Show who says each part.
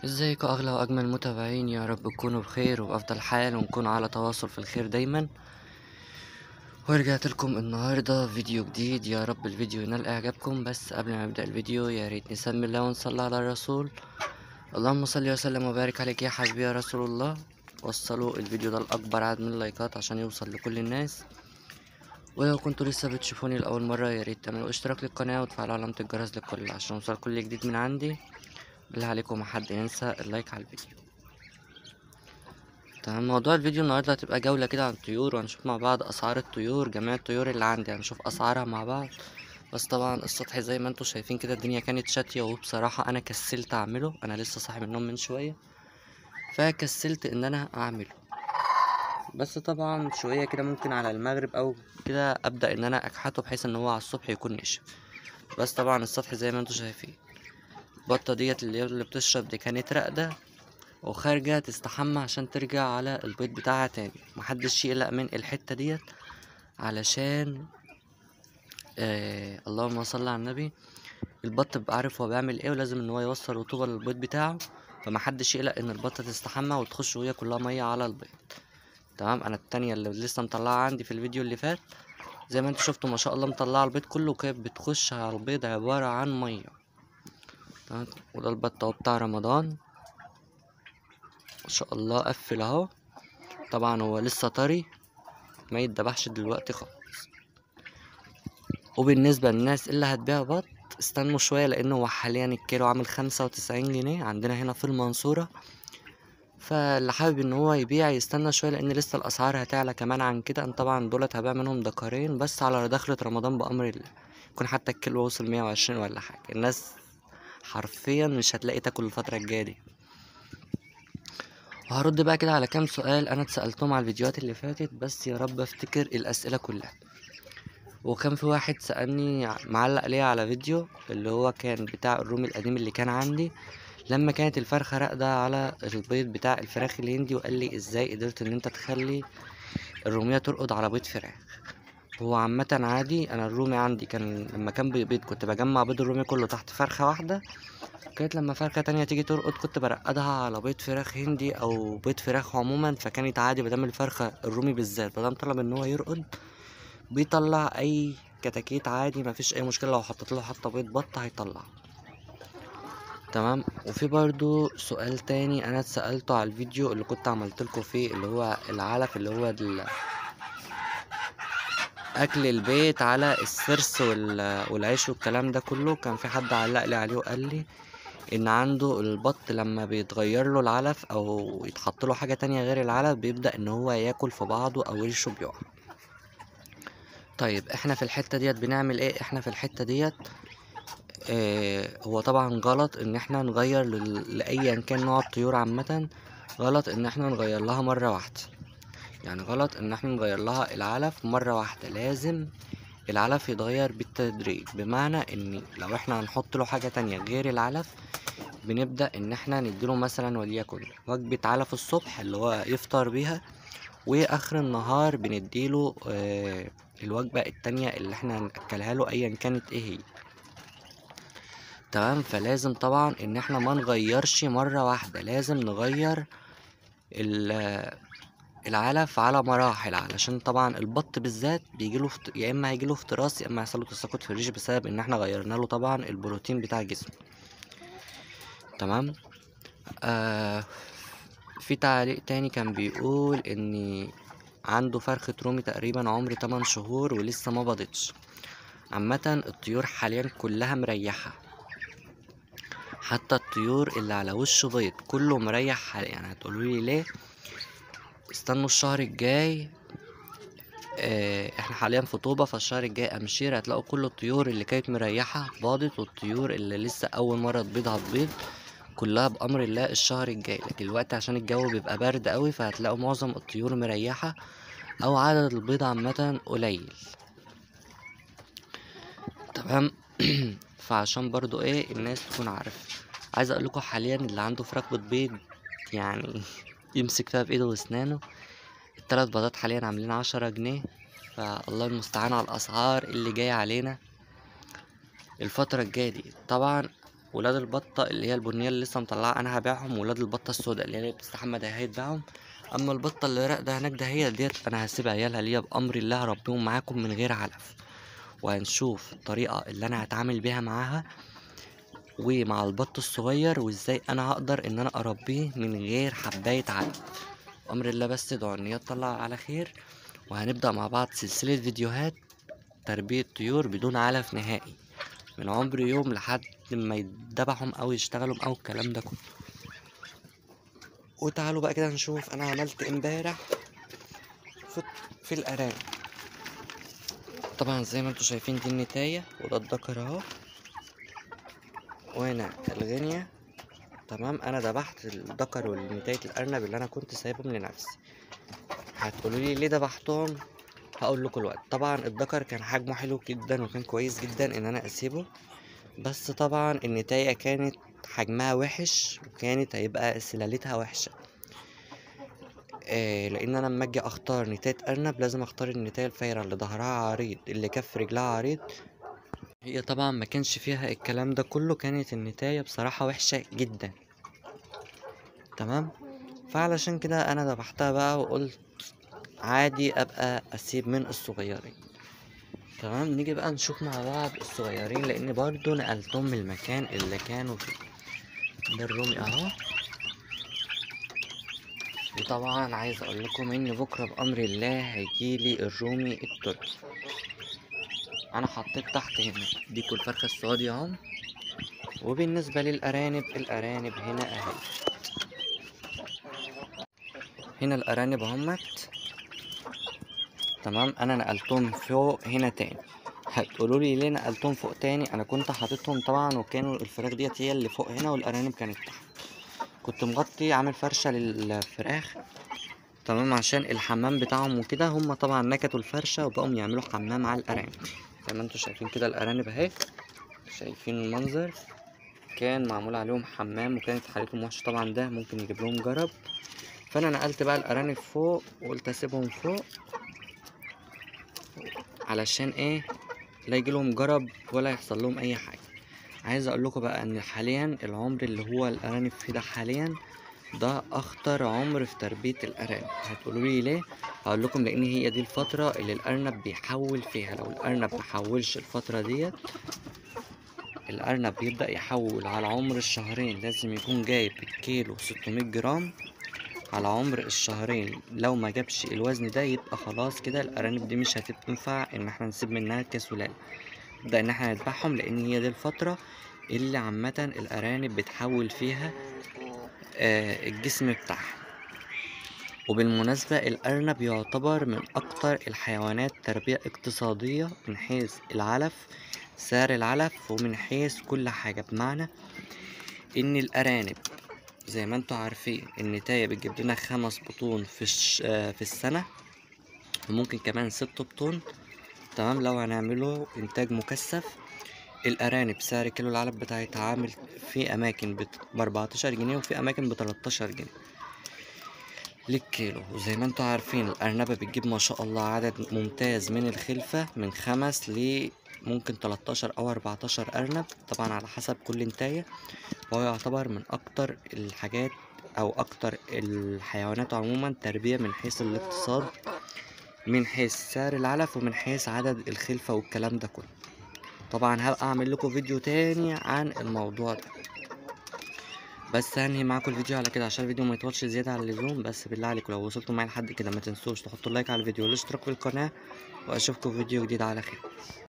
Speaker 1: ازيكم اغلى واجمل متابعين يا رب تكونوا بخير وبافضل حال ونكون على تواصل في الخير دايما ورجعت لكم النهارده فيديو جديد يا رب الفيديو ينال اعجابكم بس قبل ما نبدا الفيديو يا ريت نسمي الله ونصلي على الرسول اللهم صل وسلم وبارك عليك يا حبيبي يا رسول الله وصلوا الفيديو ده لاكبر عدد من اللايكات عشان يوصل لكل الناس ولو كنتوا لسه بتشوفوني لاول مره يا ريت تعملوا اشتراك للقناه وتفعلوا علامه الجرس للكل عشان يوصل كل جديد من عندي بالله عليكم محد ينسى اللايك على الفيديو تمام موضوع الفيديو النهارده هتبقى جولة كده عن الطيور وهنشوف مع بعض أسعار الطيور جميع الطيور اللي عندي هنشوف أسعارها مع بعض بس طبعا السطح زي ما انتوا شايفين كده الدنيا كانت شاتية وبصراحة أنا كسلت أعمله أنا لسه صاحي من النوم من شوية فكسلت إن أنا أعمله بس طبعا شوية كده ممكن على المغرب أو كده أبدأ إن أنا أكحته بحيث إن هو على الصبح يكون نشف بس طبعا السطح زي ما انتوا شايفين البطة ديت اللي اللي بتشرب دي كانت راقدة وخارجة تستحمى عشان ترجع على البيض بتاعها تاني محدش يقلق من الحتة ديت علشان آه اللهم صل على النبي البط بيبقى عارف هو بيعمل ايه ولازم ان هو يوصل رطوبة للبيض بتاعه فمحدش يقلق ان البطة تستحمى وتخش وهي كلها مية على البيض تمام انا التانية اللي لسه مطلعها عندي في الفيديو اللي فات زي ما انتوا شفتوا ما شاء الله مطلعة البيض كله كانت بتخش على البيض عبارة عن مية تمام وده البط اهو بتاع رمضان ما شاء الله قفل اهو طبعا هو لسه طري ما يتذبحش دلوقتي خالص وبالنسبة للناس اللي هتبيع بط استنوا شوية لأن هو حاليا الكيلو عامل خمسة وتسعين جنيه عندنا هنا في المنصورة فاللي حابب ان هو يبيع يستنى شوية لأن لسه الأسعار هتعلى كمان عن كده أنا طبعا دولت هبيع منهم دكارين بس على دخلة رمضان بأمر الله يكون حتى الكيلو وصل مية وعشرين ولا حاجة الناس حرفيا مش هتلاقي تاكل الفترة الجاية دي وهرد بقى كده على كام سؤال انا اتسألتهم على الفيديوهات اللي فاتت بس يا رب افتكر الاسئلة كلها وكان في واحد سألني معلق ليا على فيديو اللي هو كان بتاع الرومي القديم اللي كان عندي لما كانت الفرخة راقدة على البيض بتاع الفراخ الهندي وقال لي ازاي قدرت ان انت تخلي الرومية ترقد على بيض فراخ هو عامة عادي انا الرومي عندي كان لما كان بيبيض كنت بجمع بيض الرومي كله تحت فرخة واحدة كانت لما فرخة تانية تيجي ترقد كنت برقدها على بيض فراخ هندي او بيض فراخ عموما فكانت عادي مادام الفرخة الرومي بالذات مادام طلب ان هو يرقد بيطلع اي كتاكيت عادي مفيش اي مشكلة لو حطيت له حتى بيض بط هيطلع تمام وفي برضو سؤال تاني انا اتسألته على الفيديو اللي كنت عملت لكم فيه اللي هو العلف اللي هو ال- اكل البيت على السرس وال- والعيش والكلام ده كله كان في حد علق لي عليه وقال لي ان عنده البط لما بيتغير له العلف او يتحط له حاجة تانية غير العلف بيبدأ ان هو ياكل في بعضه او ريشه بيقع طيب احنا في الحتة ديت بنعمل ايه احنا في الحتة ديت اه هو طبعا غلط ان احنا نغير لل- لايا كان نوع الطيور عامة غلط ان احنا نغير لها مرة واحدة يعني غلط ان احنا نغير لها العلف مرة واحدة لازم العلف يتغير بالتدريج بمعنى ان لو احنا هنحط له حاجة تانية غير العلف بنبدأ ان احنا نديله مثلا وليكن وجبة علف الصبح اللي هو يفطر بيها واخر النهار بنديله آه الوجبة التانية اللي احنا هنأكلها له ايا كانت ايه هي تمام فلازم طبعا ان احنا ما نغيرش مرة واحدة لازم نغير ال- العلف على مراحل علشان طبعا البط بالذات بيجيله فت... يا اما هيجيله افتراس يا اما هيحصل له تساقط في الريش بسبب ان احنا غيرنا له طبعا البروتين بتاع جسمه تمام آه في تعليق تاني كان بيقول ان عنده فرخة رومي تقريبا عمر 8 شهور ولسه ما بضتش عامة الطيور حاليا كلها مريحة حتى الطيور اللي على وش بيض كله مريح حاليا يعني هتقولوا لي ليه استنوا الشهر الجاي آه، احنا حاليا في طوبة فالشهر الجاي امشير هتلاقوا كل الطيور اللي كانت مريحة باضت والطيور اللي لسه اول مرة تبيض هتبيض كلها بامر الله الشهر الجاي لكن الوقت عشان الجو بيبقى برد قوي فهتلاقوا معظم الطيور مريحة او عدد البيض عامة قليل تمام فعشان برضو ايه الناس تكون عارف عايز اقول لكم حاليا اللي عنده فراخ بتبيض يعني يمسك فيها بايده واسنانه التلات بيضات حاليا عاملين عشرة جنيه فالله المستعان على الاسعار اللي جاية علينا الفترة الجاية دي طبعا ولاد البطة اللي هي البنية اللي لسه مطلعة انا هبيعهم ولاد البطة السوداء اللي هي اللي بتستحمى ده هيتباعهم اما البطة اللي راقدة هناك ده هي ديت انا هسيب عيالها ليا بامر الله هربيهم معاكم من غير علف وهنشوف الطريقة اللي انا هتعامل بيها معاها ومع البط الصغير وازاي انا هقدر ان انا اربيه من غير حباية علف امر الله بس ادعوا ان هي تطلع على خير وهنبدأ مع بعض سلسلة فيديوهات تربية طيور بدون علف نهائي من عمر يوم لحد ما يتذبحهم او يشتغلوا او الكلام ده كله وتعالوا بقى كده نشوف انا عملت امبارح في, في الارانب طبعا زي ما انتوا شايفين دي النتاية وده الذكر اهو وهنا الغنية تمام انا ذبحت الذكر والنتاية الارنب اللي انا كنت سايبهم لنفسي هتقولوا لي ليه ذبحتهم هقول لكم الوقت طبعا الذكر كان حجمه حلو جدا وكان كويس جدا ان انا اسيبه بس طبعا النتاية كانت حجمها وحش وكانت هيبقى سلالتها وحشة آه لان انا لما اجي اختار نتاية ارنب لازم اختار النتاية الفايرة اللي ظهرها عريض اللي كف رجلها عريض هي طبعا ما كانش فيها الكلام ده كله كانت النتاية بصراحة وحشة جدا تمام فعلشان كده انا ذبحتها بقى وقلت عادي ابقى اسيب من الصغيرين تمام نيجي بقى نشوف مع بعض الصغيرين لان برضو نقلتهم من المكان اللي كانوا فيه ده الرومي اهو وطبعا عايز اقول لكم ان بكره بامر الله هيجيلي الرومي التركي انا حطيت تحت هنا ديكوا الفرخه السعودي اهو وبالنسبه للارانب الارانب هنا اهي هنا الارانب اهمت تمام انا نقلتهم فوق هنا تاني هتقولوا لي ليه نقلتهم فوق تاني انا كنت حاططهم طبعا وكانوا الفراخ ديت هي اللي فوق هنا والارانب كانت تحت كنت مغطي عامل فرشه للفراخ تمام عشان الحمام بتاعهم وكده هم طبعا نكتوا الفرشه وبقوا يعملوا حمام على الارانب زي ما انتوا شايفين كده الارانب اهي شايفين المنظر كان معمول عليهم حمام وكانت حالتهم وحشه طبعا ده ممكن يجيب لهم جرب فانا نقلت بقى الارانب فوق وقلت اسيبهم فوق علشان ايه لا يجيلهم جرب ولا يحصل لهم اي حاجه عايز اقول لكم بقى ان حاليا العمر اللي هو الارانب فيه ده حاليا ده اخطر عمر في تربيه الارانب هتقولوا لي ليه هقول لكم لان هي دي الفتره اللي الارنب بيحول فيها لو الارنب محولش الفتره ديت الارنب بيبدا يحول على عمر الشهرين لازم يكون جايب الكيلو 600 جرام على عمر الشهرين لو ما جابش الوزن ده يبقى خلاص كده الارانب دي مش هتنفع ان احنا نسيب منها كسلالة نبدأ ان احنا نذبحهم لان هي دي الفترة اللي عامة الارانب بتحول فيها آه الجسم بتاعها وبالمناسبة الأرنب يعتبر من أكتر الحيوانات تربية اقتصادية من حيث العلف سعر العلف ومن حيث كل حاجة بمعنى إن الأرانب زي ما انتوا عارفين النتاية بتجيب لنا خمس بطون في, الش... في السنة وممكن كمان ست بطون تمام لو هنعمله انتاج مكثف الارانب سعر كيلو العلب بتاعتها عامل في اماكن ب 14 جنيه وفي اماكن ب 13 جنيه للكيلو وزي ما انتوا عارفين الارنبة بتجيب ما شاء الله عدد ممتاز من الخلفة من خمس ل ممكن 13 او 14 ارنب طبعا على حسب كل انتاية وهو يعتبر من اكتر الحاجات او اكتر الحيوانات عموما تربية من حيث الاقتصاد من حيث سعر العلف ومن حيث عدد الخلفة والكلام ده كله طبعا هبقى اعمل لكم فيديو تاني عن الموضوع ده بس هنهي معاكم الفيديو على كده عشان الفيديو ما يطولش زياده عن اللزوم بس بالله عليكم لو وصلتوا معايا لحد كده ما تنسوش تحطوا لايك على الفيديو والاشتراك في القناه واشوفكم في فيديو جديد على خير